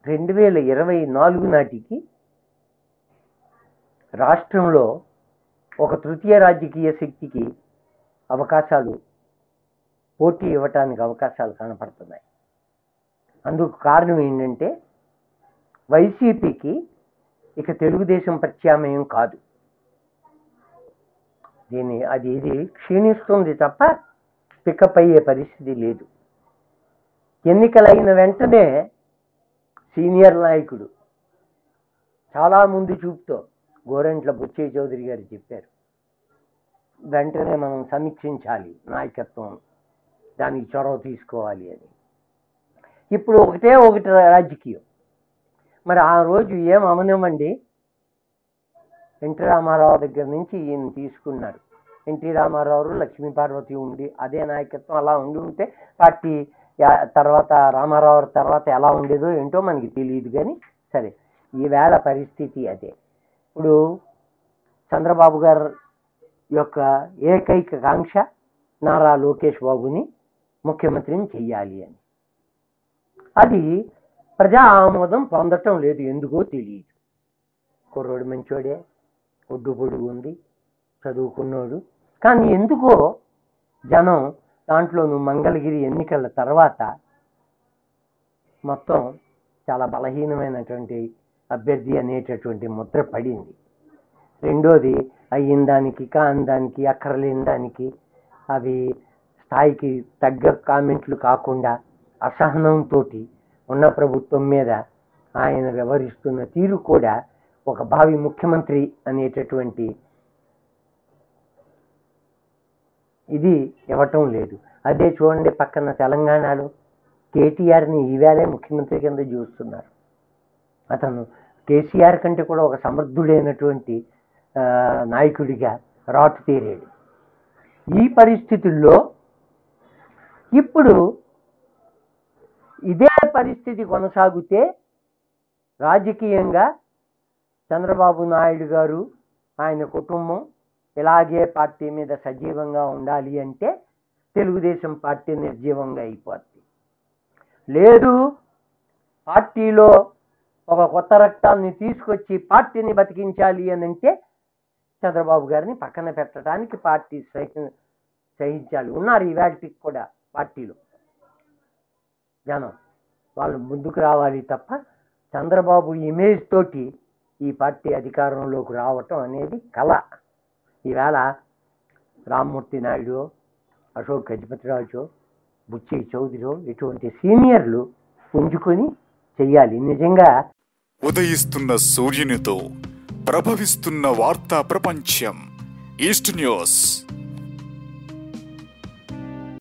రెండు వేల ఇరవై నాలుగు నాటికి రాష్ట్రంలో ఒక తృతీయ రాజకీయ శక్తికి అవకాశాలు పోటీ ఇవ్వటానికి అవకాశాలు కనపడుతున్నాయి అందుకు కారణం ఏంటంటే వైసీపీకి ఇక తెలుగుదేశం ప్రత్యామ్నాయం కాదు దీని అది ఇది క్షీణిస్తుంది తప్ప పికప్ అయ్యే పరిస్థితి లేదు ఎన్నికలైన వెంటనే సీనియర్ నాయకుడు చాలా ముందు చూపుతో గోరంట్ల బుచ్చయ్య చౌదరి గారు చెప్పారు వెంటనే మనం సమీక్షించాలి నాయకత్వం దానికి చొరవ తీసుకోవాలి అని ఇప్పుడు ఒకటే ఒకటి రాజకీయం మరి ఆ రోజు ఏం అమనివ్వండి ఎన్టీ రామారావు దగ్గర నుంచి ఈయన తీసుకున్నారు ఎన్టీ రామారావు లక్ష్మీ పార్వతి ఉండి అదే నాయకత్వం అలా ఉండి ఉంటే పార్టీ యా- తర్వాత రామారావు తర్వాత ఎలా ఉండేదో ఏంటో మనకి తెలియదు కానీ సరే ఈవేళ పరిస్థితి అదే ఇప్పుడు చంద్రబాబు గారు యొక్క ఏకైక కాంక్ష నారా లోకేష్ బాబుని ముఖ్యమంత్రిని చెయ్యాలి అని అది ప్రజా ఆమోదం పొందటం లేదు ఎందుకో తెలియదు కుర్రోడు మంచోడే ఒడ్డు పొడుగు ఉంది చదువుకున్నోడు కానీ ఎందుకో జనం దాంట్లోనూ మంగళగిరి ఎన్నికల తర్వాత మొత్తం చాలా బలహీనమైనటువంటి అభ్యర్థి అనేటటువంటి ముద్ర పడింది రెండోది అయిన దానికి కాని దానికి అక్కర్లేని దానికి అవి స్థాయికి తగ్గ కామెంట్లు కాకుండా అసహనంతో ఉన్న ప్రభుత్వం మీద ఆయన వ్యవహరిస్తున్న తీరు కూడా ఒక భావి ముఖ్యమంత్రి అనేటటువంటి ఇది ఇవ్వటం లేదు అదే చూడండి పక్కన తెలంగాణలో కేటీఆర్ని ఈవేళే ముఖ్యమంత్రి కింద చూస్తున్నారు అతను కేసీఆర్ కంటే కూడా ఒక సమర్థుడైనటువంటి ఆ, నాయకుడిగా రాటు తీరాడు ఈ పరిస్థితుల్లో ఇప్పుడు ఇదే పరిస్థితి కొనసాగితే రాజకీయంగా చంద్రబాబు నాయుడు గారు ఆయన కుటుంబం ఇలాగే పార్టీ మీద సజీవంగా ఉండాలి అంటే తెలుగుదేశం పార్టీ నిర్జీవంగా అయిపోద్ది లేదు పార్టీలో ఒక కొత్త రక్తాన్ని తీసుకొచ్చి పార్టీని బతికించాలి అని అంటే చంద్రబాబు గారిని పక్కన పెట్టడానికి పార్టీ సహి సహించాలి ఉన్నారు ఈవేళకి కూడా పార్టీలో జనం వాళ్ళు ముందుకు రావాలి తప్ప చంద్రబాబు ఇమేజ్ తోటి ఈ పార్టీ అధికారంలోకి రావటం అనేది కళ ఈవేళ రామ్మూర్తి నాయుడు అశోక్ గజపతిరాజు బుచ్చి చౌదరి ఇటువంటి సీనియర్లు పుంజుకొని చెయ్యాలి నిజంగా ఉదయిస్తున్న సూర్యునితో ప్రభవిస్తున్న వార్తా ప్రపంచం ఈస్ట్ న్యూస్